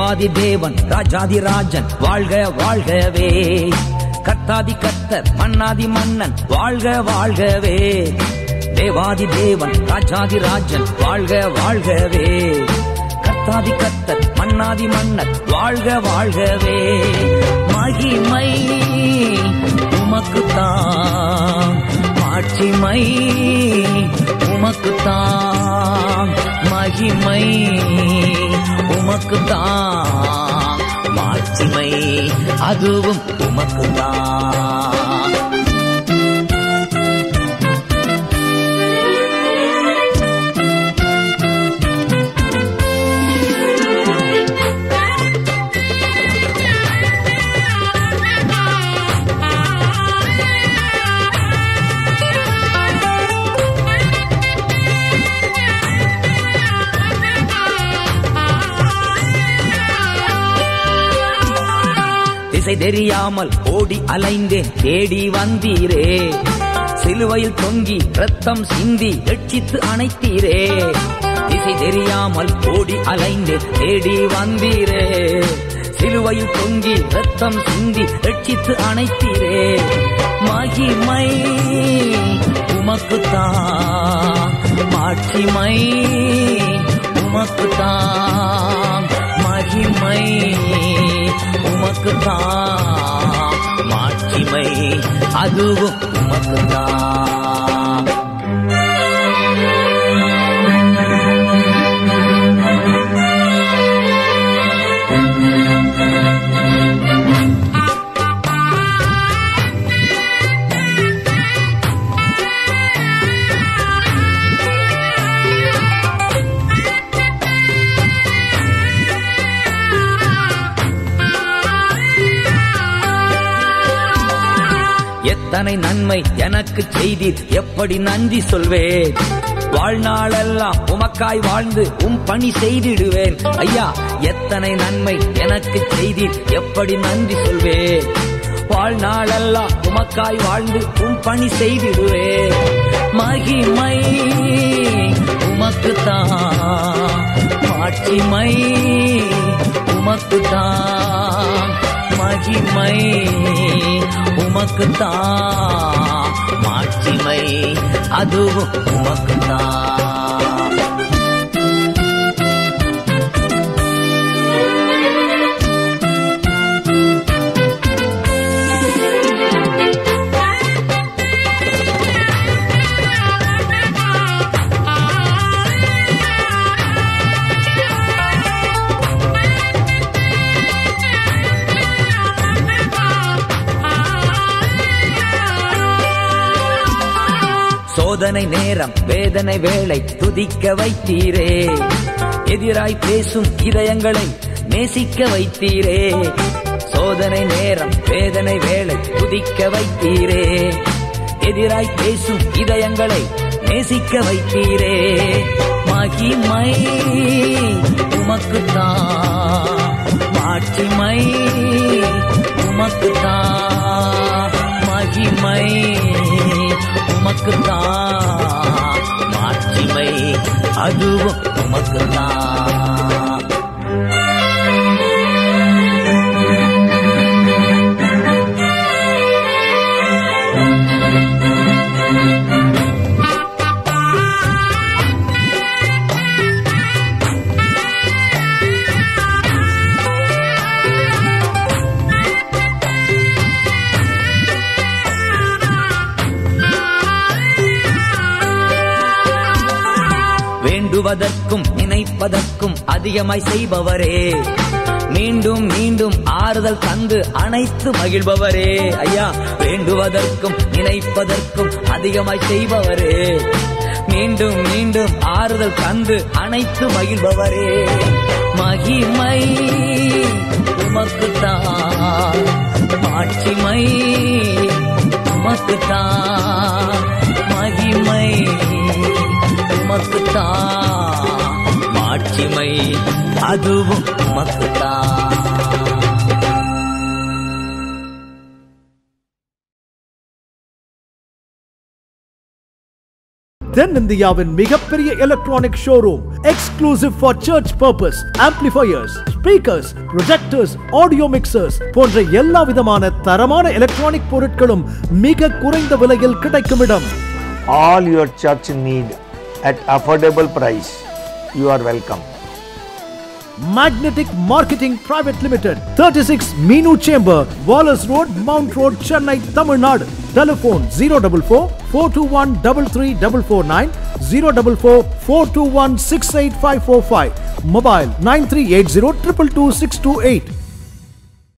தேவாதி தேவன் ராஜாதி ராஜன் வாழ்க வாழ்கவே கர்த்தாதி கர்த்தர் மன்னாதி மன்னன் வாழ்க வாழ்கவே தேவாதி தேவன் ராஜாதி ராஜன் வாழ்க வாழ்கவே கர்த்தாதி கர்த்தர் மன்னாதி மன்னர் வாழ்க வாழ்கவே மகிமை உமக்குத்தான் மாட்சிமை உமக்குத்தான் மகிமை உமக்குத்தான் மாட்சிமை அதுவும் உமக்குத்தான் திசை தெரியாமல் ஓடி அலைந்தேன் தேடி வந்தீரே சிலுவையில் தொங்கி ரத்தம் சிந்தி ரட்சித்து அணைத்தீரே திசை தெரியாமல் ஓடி அலைந்தேன் தேடி வந்தீரே சிலுவையில் தொங்கி ரத்தம் சிந்தி ரட்சித்து அணைத்தீரே மகிமை உமக்குத்தான் மாட்சிமை உமக்குத்தான் மகிமை உமக்குத்தான் மாட்சிமை அதுவும் உமக்குத்தான் எத்தனை நன்மை எனக்கு செய்தீர் எப்படி நன்றி சொல்வேன் வாழ்நாளெல்லாம் உமக்காய் வாழ்ந்து உம் பணி செய்திடுவேன் ஐயா எத்தனை நன்மை எனக்கு செய்தீர் எப்படி நன்றி சொல்வேன் வாழ்நாளெல்லாம் உமக்காய் வாழ்ந்து உம் பணி செய்திடுவேன் மகிமை உமக்குத்தான் மாட்சிமை உமக்குத்தான் மகிமை உமக்குத்தான் மாட்சிமை அதுவும் உமக்குத்தான் சோதனை நேரம் வேதனை வேளை துதிக்க வைத்தீரே எதிராய் பேசும் இதயங்களை நேசிக்க வைத்தீரே சோதனை நேரம் வேதனை வேளை துதிக்க வைத்தீரே எதிராய் பேசும் இதயங்களை நேசிக்க வைத்தீரே மகிமை உமக்குத்தான் மாட்சிமை உமக்குத்தான் மகிமை உமக்குத்தான் மாட்சிமை அதுவும் உமக்குத்தான் வேண்டுவதற்கும் நினைப்பதற்கும் அதிகமாய் செய்பவரே மீண்டும் மீண்டும் ஆறுதல் தந்து அனைத்து மகிழ்பவரே ஐயா வேண்டுவதற்கும் நினைப்பதற்கும் அதிகமாய் செய்பவரே மீண்டும் மீண்டும் ஆறுதல் தந்து அனைத்து மகிழ்பவரே மகிமை உமக்குத்தான் மாட்சிமை உமக்குத்தான் மகிமை உமக்குத்தான் மாட்சிமை அதுவும் உமக்குத்தான் தென்னிந்தியாவின் மிகப்பெரிய electronic showroom exclusive for church purpose amplifiers speakers projectors audio mixers போன்ற எல்லா விதமான தரமான எலக்ட்ரானிக் பொருட்களும் மிக குறைந்த விலையில் கிடைக்கும் இடம் all your church need at affordable price. You are welcome. Magnetic Marketing Private Limited, 36 Meenu Chamber, Wallace Road, Mount Road, Chennai, Tamil Nadu. Telephone 044 421 33449 044 421 68545. Mobile 9380 222 628.